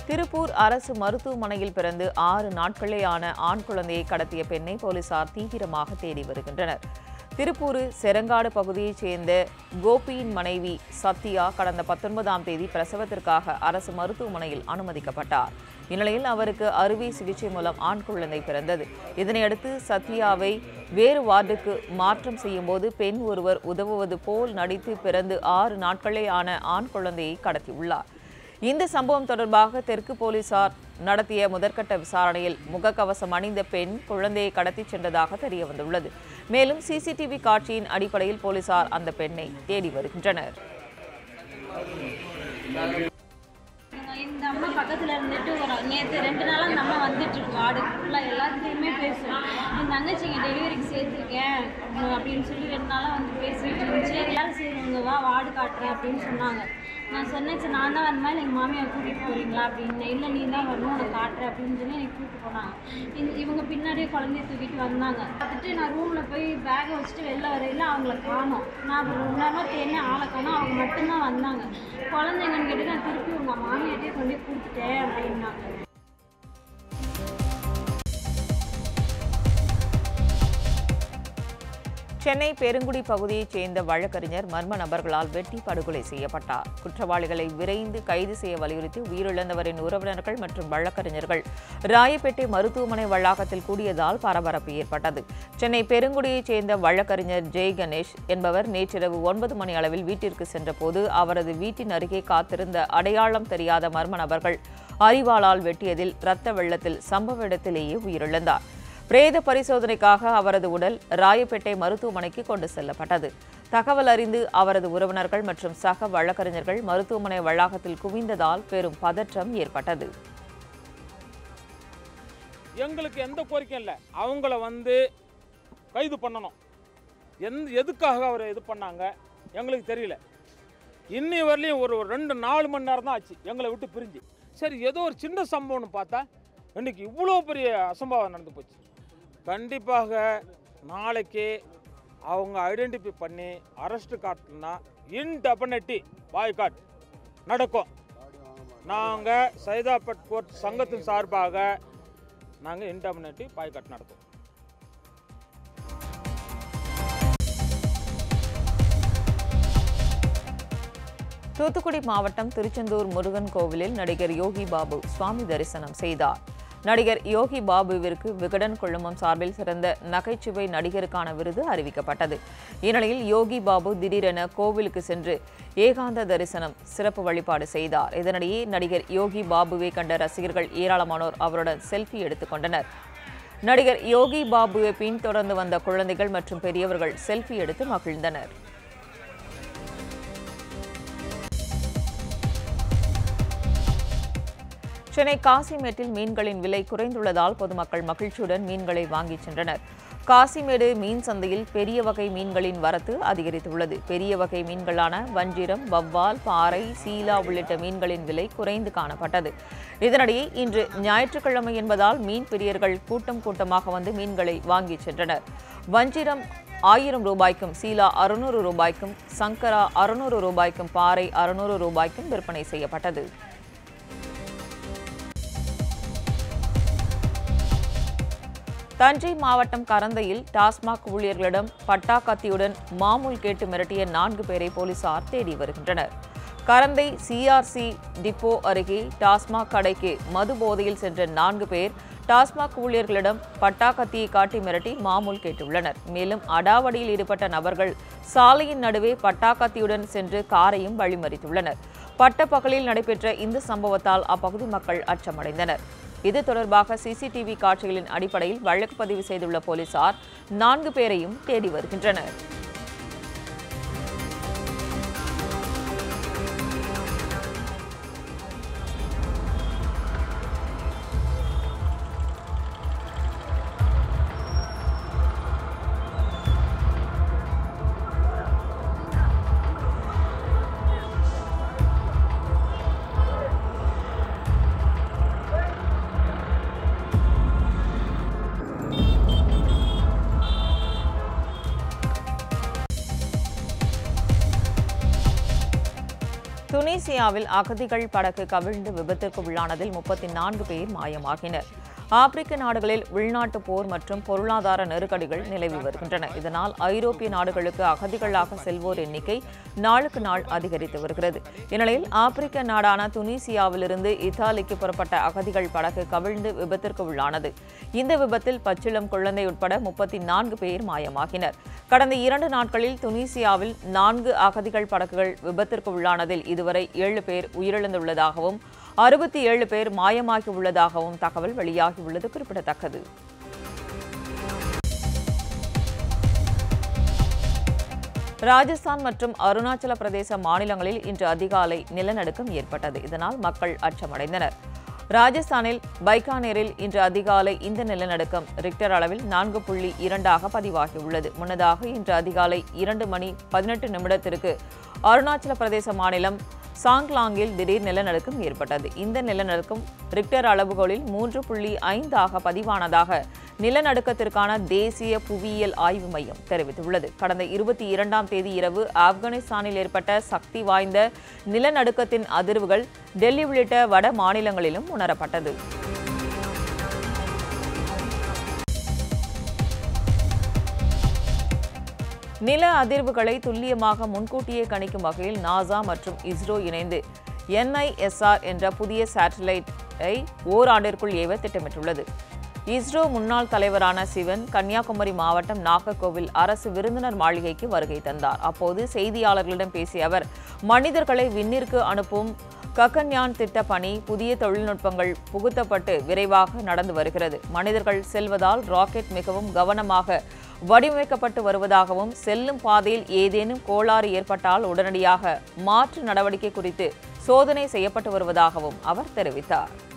திருப்பூர் அரசு மருத்துவமனையில் பிறந்து ஆறு நாட்களே ஆன ஆண் குழந்தையை கடத்திய பெண்ணை போலீசார் தீவிரமாக தேடி வருகின்றனர் திருப்பூர் செரங்காடு பகுதியைச் சேர்ந்த கோபியின் மனைவி சத்யா கடந்த பத்தொன்பதாம் தேதி பிரசவத்திற்காக அரசு மருத்துவமனையில் அனுமதிக்கப்பட்டார் இந்நிலையில் அவருக்கு அறுவை சிகிச்சை மூலம் ஆண் குழந்தை பிறந்தது இதனையடுத்து சத்யாவை வேறு வார்டுக்கு மாற்றம் செய்யும்போது பெண் ஒருவர் உதவுவது போல் நடித்து பிறந்து ஆறு நாட்களே ஆன ஆண் குழந்தையை கடத்தியுள்ளார் இந்த சம்பவம் தொடர்பாக தெற்கு போலீசார் நடத்திய முதற்கட்ட விசாரணையில் முகக்கவசம் அணிந்த பெண் குழந்தையை கடத்திச் சென்றதாக தெரிய வந்துள்ளது மேலும் சிசிடிவி காட்சியின் அடிப்படையில் போலீசார் அந்த பெண்ணை தேடி வருகின்றனர் இந்த அம்மா பக்கத்தில் இருந்துட்டு ஒரு நேற்று ரெண்டு நாளாக அந்த அம்மா வந்துட்டு இருக்கு வார்டு ஃபுல்லாக எல்லாத்துலேயுமே பேசும் என் தங்கச்சிங்க டெலிவரிக்கு சேர்த்துருக்கேன் அப்படின்னு சொல்லி ரெண்டு நாளாக வந்து பேசிட்டு இருந்துச்சு எல்லாரும் சரி உங்க வா வார்டு காட்டுறேன் அப்படின்னு சொன்னாங்க நான் சொன்னேன் சரி நான் தான் வரணுமா இல்லை எங்கள் மாமியார் கூட்டிகிட்டு போகிறீங்களா அப்படின்னு இல்லை நீ தான் வரணும் உனக்கு காட்டுறேன் அப்படின்னு சொல்லி எனக்கு கூப்பிட்டு போனாங்க இந்த இவங்க பின்னாடியே குழந்தைய தூக்கிட்டு வந்தாங்க பார்த்துட்டு நான் ரூமில் போய் பேக்கை வச்சுட்டு வெளில வரையில அவங்கள காணோம் நான் அப்புறம் ரொம்ப நேரமாக தேனே ஆளை காணோம் அவங்க மட்டும்தான் வந்தாங்க குழந்தைங்கன்னு கேட்டு நான் திருப்பி உங்கள் மாமியார்ட்டே கொண்டு போய் கொடுத்துட்டேன் அப்படின்னாங்க சென்னை பெருங்குடி பகுதியைச் சேர்ந்த வழக்கறிஞர் மர்ம நபர்களால் வெட்டி படுகொலை செய்யப்பட்டார் குற்றவாளிகளை விரைந்து கைது செய்ய வலியுறுத்தி உயிரிழந்தவரின் உறவினர்கள் மற்றும் வழக்கறிஞர்கள் ராயப்பேட்டை மருத்துவமனை வளாகத்தில் கூடியதால் பரபரப்பு ஏற்பட்டது சென்னை பெருங்குடியைச் சேர்ந்த வழக்கறிஞர் ஜெய் கணேஷ் என்பவர் நேற்றிரவு ஒன்பது மணி அளவில் வீட்டிற்கு சென்றபோது அவரது வீட்டின் அருகே காத்திருந்த அடையாளம் தெரியாத மர்ம நபர்கள் அரிவாளால் வெட்டியதில் இரத்த வெள்ளத்தில் சம்பவ இடத்திலேயே உயிரிழந்தார் பிரேத பரிசோதனைக்காக அவரது உடல் ராயப்பேட்டை மருத்துவமனைக்கு கொண்டு செல்லப்பட்டது தகவல் அறிந்து அவரது உறவினர்கள் மற்றும் சக வழக்கறிஞர்கள் மருத்துவமனை வளாகத்தில் குவிந்ததால் பெரும் பதற்றம் ஏற்பட்டது எங்களுக்கு எந்த கோரிக்கையும் இல்லை அவங்கள வந்து கைது பண்ணணும் எந்த எதுக்காக அவரை இது பண்ணாங்க எங்களுக்கு தெரியல இன்னி வரலையும் ஒரு ஒரு ரெண்டு நாலு மணி நேரம் தான் ஆச்சு எங்களை விட்டு பிரிஞ்சு சரி ஏதோ ஒரு சின்ன சம்பவம்னு பார்த்தா இன்னைக்கு இவ்வளோ பெரிய அசம்பாவம் நடந்து போச்சு கண்டிப்பாக நாளைக்கு அவங்க ஐடென்டிஃபை பண்ணி அரெஸ்ட் காட்டினா இன்டெபனட்டி பாய்காட் நடக்கும் நாங்கள் சைதாப்பேட் கோர்ட் சங்கத்தின் சார்பாக நாங்கள் இன்டர்மினேட்டிவ் பாய்காட் நடத்துவோம் தூத்துக்குடி மாவட்டம் திருச்செந்தூர் முருகன் கோவிலில் நடிகர் யோகி பாபு சுவாமி தரிசனம் செய்தார் நடிகர் யோகி பாபுவிற்கு விகடன் குழுமம் சார்பில் சிறந்த நகைச்சுவை நடிகருக்கான விருது அறிவிக்கப்பட்டது இந்நிலையில் யோகி பாபு திடீரென கோவிலுக்கு சென்று ஏகாந்த தரிசனம் சிறப்பு வழிபாடு செய்தார் இதனிடையே நடிகர் யோகி பாபுவை கண்ட ரசிகர்கள் ஏராளமானோர் அவருடன் செல்ஃபி எடுத்துக்கொண்டனர் நடிகர் யோகி பாபுவை பின்தொடர்ந்து வந்த குழந்தைகள் மற்றும் பெரியவர்கள் செல்ஃபி எடுத்து மகிழ்ந்தனர் சென்னை காசிமேட்டில் மீன்களின் விலை குறைந்துள்ளதால் பொதுமக்கள் மகிழ்ச்சியுடன் மீன்களை வாங்கிச் சென்றனர் காசிமேடு மீன் சந்தையில் பெரிய வகை மீன்களின் வரத்து அதிகரித்துள்ளது பெரிய வகை மீன்களான வஞ்சிரம் வவ்வால் பாறை சீலா உள்ளிட்ட மீன்களின் விலை குறைந்து காணப்பட்டது இதனிடையே இன்று ஞாயிற்றுக்கிழமை என்பதால் மீன் பிரியர்கள் கூட்டம் கூட்டமாக வந்து மீன்களை வாங்கிச் சென்றனர் வஞ்சிரம் ஆயிரம் ரூபாய்க்கும் சீலா அறுநூறு ரூபாய்க்கும் சங்கரா அறுநூறு ரூபாய்க்கும் பாறை அறுநூறு ரூபாய்க்கும் விற்பனை செய்யப்பட்டது தஞ்சை மாவட்டம் கரந்தையில் டாஸ்மாக் ஊழியர்களிடம் பட்டா கத்தியுடன் மாமூல் கேட்டு மிரட்டிய நான்கு பேரை போலீசார் தேடி வருகின்றனர் கரந்தை சிஆர்சி டிப்போ அருகே டாஸ்மாக் கடைக்கு மது போதையில் சென்ற நான்கு பேர் டாஸ்மாக் ஊழியர்களிடம் பட்டா கத்தியை காட்டி மிரட்டி மாமூல் கேட்டுள்ளனர் மேலும் அடாவடியில் ஈடுபட்ட நபர்கள் சாலையின் நடுவே பட்டா கத்தியுடன் சென்று காரையும் வழிமறித்துள்ளனர் பட்டப்பகலில் நடைபெற்ற இந்த சம்பவத்தால் அப்பகுதி மக்கள் அச்சமடைந்தனர் இது தொடர்பாக சிசிடிவி காட்சிகளின் அடிப்படையில் வழக்கு பதிவு செய்துள்ள போலீசார் நான்கு பேரையும் தேடி வருகின்றனர் துனிசியாவில் அகதிகள் படகு கவிழ்ந்து விபத்துக்கு உள்ளானதில் முப்பத்தி நான்கு பேர் மாயமாகினர் ஆப்பிரிக்க நாடுகளில் உள்நாட்டு போர் மற்றும் பொருளாதார நெருக்கடிகள் நிலவி வருகின்றன இதனால் ஐரோப்பிய நாடுகளுக்கு அகதிகளாக செல்வோர் எண்ணிக்கை நாளுக்கு நாள் அதிகரித்து வருகிறது இந்நிலையில் ஆப்பிரிக்க நாடான துனிசியாவிலிருந்து இத்தாலிக்கு புறப்பட்ட அகதிகள் படகு கவிழ்ந்து விபத்திற்கு உள்ளானது இந்த விபத்தில் பச்சிளம் குழந்தை உட்பட முப்பத்தி நான்கு பேர் மாயமாகினர் கடந்த இரண்டு நாட்களில் துனிசியாவில் நான்கு அகதிகள் படகுகள் விபத்திற்கு உள்ளானதில் இதுவரை ஏழு பேர் உயிரிழந்துள்ளதாகவும் அறுபத்தி ஏழு பேர் மாயமாகி உள்ளதாகவும் தகவல் வெளியாகியுள்ளது குறிப்பிடத்தக்கது ராஜஸ்தான் மற்றும் அருணாச்சல பிரதேச மாநிலங்களில் இன்று அதிகாலை நிலநடுக்கம் ஏற்பட்டது இதனால் மக்கள் அச்சமடைந்தனர் ராஜஸ்தானில் பைக்கானேரில் இன்று அதிகாலை இந்த நிலநடுக்கம் ரிக்டர் அளவில் நான்கு புள்ளி இரண்டாக பதிவாகியுள்ளது முன்னதாக இன்று அதிகாலை இரண்டு மணி பதினெட்டு நிமிடத்திற்கு அருணாச்சல பிரதேச மாநிலம் சாங்லாங்கில் திடீர் நிலநடுக்கம் ஏற்பட்டது இந்த நிலநடுக்கம் ரிக்டர் அளவுகோலில் மூன்று புள்ளி ஐந்தாக பதிவானதாக நிலநடுக்கத்திற்கான தேசிய புவியியல் ஆய்வு மையம் தெரிவித்துள்ளது கடந்த இருபத்தி இரண்டாம் தேதி இரவு ஆப்கானிஸ்தானில் ஏற்பட்ட சக்தி வாய்ந்த நிலநடுக்கத்தின் அதிர்வுகள் டெல்லி உள்ளிட்ட வட மாநிலங்களிலும் உணரப்பட்டது நில அதிர்வுகளை துல்லியமாக முன்கூட்டியே கணிக்கும் வகையில் நாசா மற்றும் இஸ்ரோ இணைந்து என்ஐஎஸ்ஆர் என்ற புதிய சேட்டலைட்டை ஓராண்டிற்குள் ஏவ திட்டமிட்டுள்ளது இஸ்ரோ முன்னாள் தலைவரான சிவன் கன்னியாகுமரி மாவட்டம் நாகர்கோவில் அரசு விருந்தினர் மாளிகைக்கு வருகை தந்தார் அப்போது செய்தியாளர்களிடம் பேசிய அவர் மனிதர்களை விண்ணிற்கு அனுப்பும் ககன்யான் திட்ட பணி புதிய தொழில்நுட்பங்கள் புகுத்தப்பட்டு விரைவாக நடந்து வருகிறது மனிதர்கள் செல்வதால் ராக்கெட் மிகவும் கவனமாக வடிவமைக்கப்பட்டு வருவதாகவும் செல்லும் பாதையில் ஏதேனும் கோளாறு ஏற்பட்டால் உடனடியாக மாற்று நடவடிக்கை குறித்து சோதனை செய்யப்பட்டு வருவதாகவும் அவர் தெரிவித்தார்